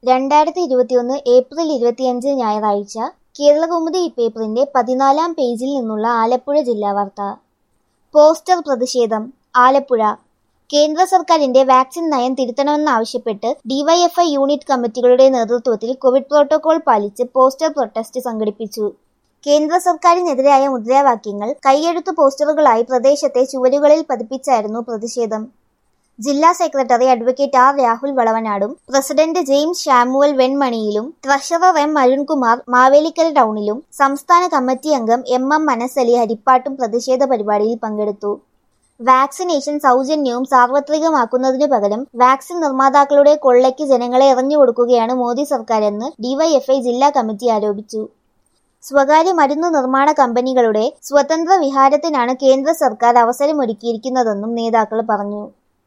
രണ്ടായിരത്തി ഇരുപത്തിയൊന്ന് ഏപ്രിൽ ഇരുപത്തിയഞ്ച് ഞായറാഴ്ച കേരളകൗമുദി പേപ്പറിന്റെ പതിനാലാം പേജിൽ നിന്നുള്ള ആലപ്പുഴ ജില്ലാ വാർത്ത പോസ്റ്റർ പ്രതിഷേധം ആലപ്പുഴ കേന്ദ്ര സർക്കാരിന്റെ വാക്സിൻ നയം തിരുത്തണമെന്നാവശ്യപ്പെട്ട് ഡിവൈഎഫ്ഐ യൂണിറ്റ് കമ്മിറ്റികളുടെ നേതൃത്വത്തിൽ കോവിഡ് പ്രോട്ടോകോൾ പാലിച്ച് പോസ്റ്റർ പ്രൊട്ടസ്റ്റ് സംഘടിപ്പിച്ചു കേന്ദ്ര സർക്കാരിനെതിരായ മുദ്രാവാക്യങ്ങൾ കൈയെഴുത്തു പോസ്റ്ററുകളായി പ്രദേശത്തെ ചുവരുകളിൽ പതിപ്പിച്ചായിരുന്നു പ്രതിഷേധം ജില്ലാ സെക്രട്ടറി അഡ്വക്കേറ്റ് ആർ രാഹുൽ വളവനാടും പ്രസിഡന്റ് ജെയിംസ് ഷാമുവൽ വെൺമണിയിലും ട്രഷറർ എം അരുൺകുമാർ മാവേലിക്കൽ ടൗണിലും സംസ്ഥാന കമ്മിറ്റി അംഗം എം എം മനസ്സലി ഹരിപ്പാട്ടും പ്രതിഷേധ പരിപാടിയിൽ പങ്കെടുത്തു വാക്സിനേഷൻ സൗജന്യവും സാർവത്രികമാക്കുന്നതിനു പകരം വാക്സിൻ നിർമ്മാതാക്കളുടെ കൊള്ളയ്ക്ക് ജനങ്ങളെ എറിഞ്ഞുകൊടുക്കുകയാണ് മോദി സർക്കാരെന്ന് ഡിവൈഎഫ്ഐ ജില്ലാ കമ്മിറ്റി ആരോപിച്ചു സ്വകാര്യ മരുന്നു നിർമ്മാണ കമ്പനികളുടെ സ്വതന്ത്ര വിഹാരത്തിനാണ് കേന്ദ്ര സർക്കാർ അവസരമൊരുക്കിയിരിക്കുന്നതെന്നും നേതാക്കൾ പറഞ്ഞു